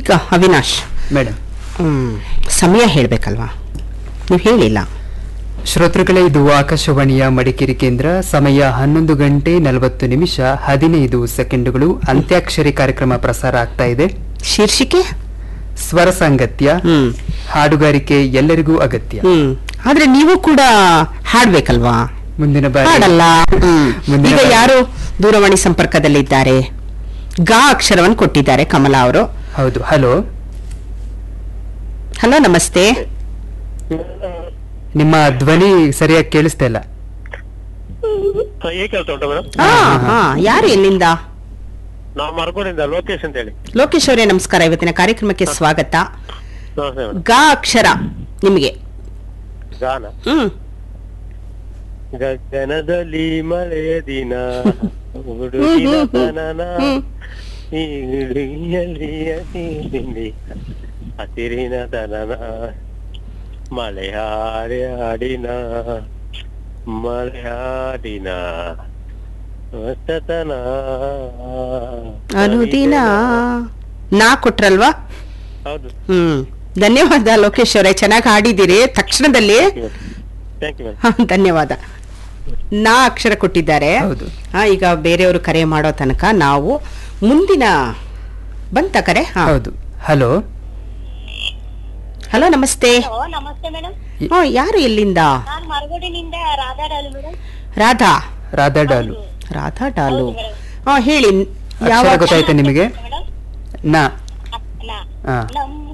ಈಗ ಅವಿನಾಶ್ ಮೇಡಮ್ ಹ್ಮ್, ಸಮಯ ಹೇಳಬೇಕಲ್ವಾ ನೀವು ಹೇಳಿಲ್ಲ ಶ್ರೋತೃಗಳೇ ಇದು ಆಕಾಶವಾಣಿಯ ಮಡಿಕೇರಿ ಕೇಂದ್ರ ಸಮಯ ಹನ್ನೊಂದು ಗಂಟೆ ನಲವತ್ತು ನಿಮಿಷ ಹದಿನೈದು ಸೆಕೆಂಡುಗಳು ಅಂತ್ಯಾಕ್ಷರಿ ಕಾರ್ಯಕ್ರಮ ಪ್ರಸಾರ ಆಗ್ತಾ ಇದೆ ಶೀರ್ಷಿಕೆ ಸ್ವರ ಸಾಂಗತ್ಯ ಹ್ಮ್ ಹಾಡುಗಾರಿಕೆ ಎಲ್ಲರಿಗೂ ಅಗತ್ಯ ಹ್ಮ್ ಆದ್ರೆ ನೀವು ಕೂಡ ಹಾಡ್ಬೇಕಲ್ವಾ ಮುಂದಿನ ಬಾರಿ ಹಾಡಲ್ಲ ಹ್ಮ್. ಮುಂದಿನ ಈಗ ಬಾರಿ- ಯಾರು ದೂರವಾಣಿ ಸಂಪರ್ಕದಲ್ಲಿದ್ದಾರೆ ಗಾ ಅಕ್ಷರವನ್ನು ಕೊಟ್ಟಿದ್ದಾರೆ ಕಮಲಾ ಅವರು ಹೌದು ಹಲೋ ಹಲೋ ನಮಸ್ತೆ ನಿಮ್ಮ ಧ್ವನಿ ಸರಿಯಾಗಿ ಕೇಳಿಸ್ತಾ ಇಲ್ಲ ಹೇಗೆ ಕೆಲಸ ಉಂಟು ಮೇಡಮ್ ಹಾ ಹಾ ಯಾರು ಎಲ್ಲಿಂದ ನಾವು ಮರಗೋಡಿಂದ ಲೋಕೇಶ್ ಅಂತ ಹೇಳಿ ಲೋಕೇಶ್ ಅವರೇ ನಮಸ್ಕಾರ ಇವತ್ತಿನ ಕಾರ್ಯಕ್ರಮಕ್ಕೆ ಸ್ವಾಗತ ನಮಸ್ತೆ ಮೇಡಮ್ ಗಾ ಅಕ್ಷರ ನಿಮಗೆ ಗಾನ ಹ್ಮ್ ಗಗನದಲ್ಲಿ ಮಳೆಯ ದಿನ ಹುಡುಗಿನ ತನನ ಹ್ಮ್. ಈ ಹುಡುಗಿಯಲ್ಲಿ ಹಸಿರಿನಿ ಹಸಿರಿನ ತನನ ಮಳೆ ಹಾಡಿ ಹಾಡಿನ ಮಳೆ ಹಾಡಿನ ಹೊಸತನ ಅನುದಿನ ನಾ ಕೊಟ್ರಲ್ವಾ ಹೌದು ಹ್ಮ್ ಧನ್ಯವಾದ ಲೋಕೇಶ್ ಅವರೇ ಚೆನ್ನಾಗಿ ಹಾಡಿದ್ದೀರಿ ತಕ್ಷಣದಲ್ಲಿ ಥ್ಯಾಂಕ್ ಯು ಮೇಡಮ್ ಹ, ಧನ್ಯವಾದ ನಾ ಅಕ್ಷರ ಕೊಟ್ಟಿದ್ದಾರೆ ಹೌದು. ಆ, ಈಗ ಬೇರೆಯವರು ಕರೆ ಮಾಡೋ ತನಕ ನಾವು ಮುಂದಿನ ಬಂತ ಕರೆ ಹಾ. ಹೌದು ಹಲೋ ಹಲೋ ನಮಸ್ತೆ ಹಲೋ ನಮಸ್ತೆ ಮೇಡಮ್ ಹ್ಞೂ ಯಾರು ಎಲ್ಲಿಂದ ನಾನ್ ಮರಗೋಡಿನಿಂದ ರಾಧಾಡಲ್ ಮೇಡಮ್ ರಾಧಾ ರಾಧಾ ಡಾಲು ರಾಧಾ ಡಾಲು ಹೌದು ಮೇಡಮ್. ಹಾ ಹೇಳಿ ಯಾವ ಅಕ್ಷರ ಗೊತ್ತಾಯ್ತಾ ನಿಮಗೆ ಮೇಡಮ್ ನಾ ಅಲ್ಲ ಹಾ ನಮ್ಮ